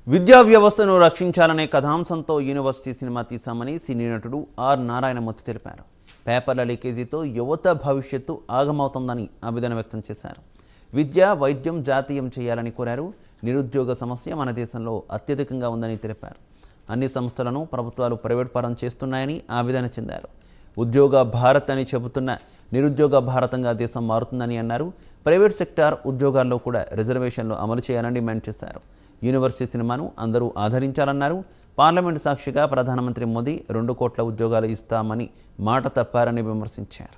విద్యా వ్యవస్థను రక్షించాలనే కథాంశంతో university cinema తీశామని సినీ నటుడు ఆర్ నారాయణమూర్తి తెలిపారు పేపర్ల లీకేజీతో యువత భవిష్యత్తు ఆగమవుతోందని ఆవేదన వ్యక్తం చేశారు విద్య వైద్యం జాతీయం చేయాలని కోరారు నిరుద్యోగ సమస్య మన దేశంలో అత్యధికంగా ఉందని తెలిపారు అన్ని సంస్థలను ప్రభుత్వాలు ప్రైవేట్ పరం చేస్తున్నాయని ఆవేదన చెందారు ఉద్యోగ భారత్ అని చెబుతున్న నిరుద్యోగ భారతంగా దేశం మారుతుందని అన్నారు ప్రైవేట్ సెక్టార్ ఉద్యోగాల్లో కూడా రిజర్వేషన్లు అమలు చేయాలని డిమాండ్ చేశారు యూనివర్సిటీ సినిమాను అందరూ ఆదరించాలన్నారు పార్లమెంటు సాక్షిగా ప్రధానమంత్రి మోదీ రెండు కోట్ల ఉద్యోగాలు ఇస్తామని మాట తప్పారని విమర్శించారు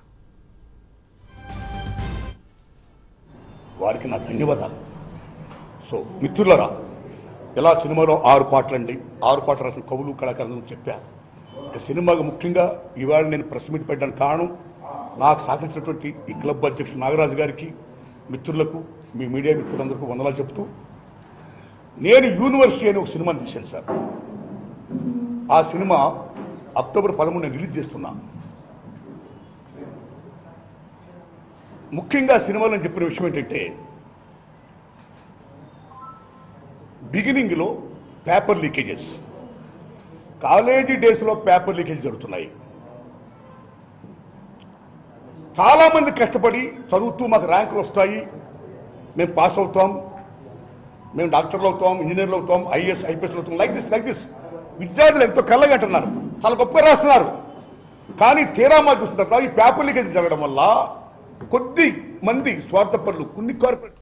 వారికి నా ధన్యవాదాలు సో మిత్రులరా ఎలా సినిమాలో ఆరు పాటలు అండి ఆరు పాటలు రాసిన కవులు కళాకారులు చెప్పా ఇక సినిమాకు ముఖ్యంగా ఇవాళ నేను ప్రెస్ మీట్ పెట్టడానికి కారణం నాకు సహకరించినటువంటి ఈ క్లబ్ అధ్యక్షుడు నాగరాజు గారికి మిత్రులకు మీ మీడియా మిత్రులందరికీ వందనాలు చెప్తూ నేను యూనివర్సిటీ అనే ఒక సినిమాని తీశాను సార్ ఆ సినిమా అక్టోబర్ పదమూడున రిలీజ్ చేస్తున్నా ముఖ్యంగా సినిమాలో నేను చెప్పిన విషయం ఏంటంటే బిగినింగ్లో పేపర్ లీకేజెస్ కాలేజీ డేస్లో పేపర్ లీకేజ్ జరుగుతున్నాయి చాలామంది కష్టపడి చదువుతూ మాకు ర్యాంకులు వస్తాయి మేము పాస్ అవుతాం మేము డాక్టర్లు అవుతాం ఇంజనీర్లు అవుతాం ఐఏఎస్ ఐపీఎస్లు అవుతాం లైక్ దిస్ లైక్ దిస్ విద్యార్థులు ఎంతో కళ్ళగా అంటున్నారు చాలా గొప్పగా రాస్తున్నారు కానీ తీరా మా చూసిన తర్వాత ఈ పేపర్ లీకేజ్ జరగడం వల్ల కొద్ది మంది స్వార్థపరులు కొన్ని కార్పొరేట్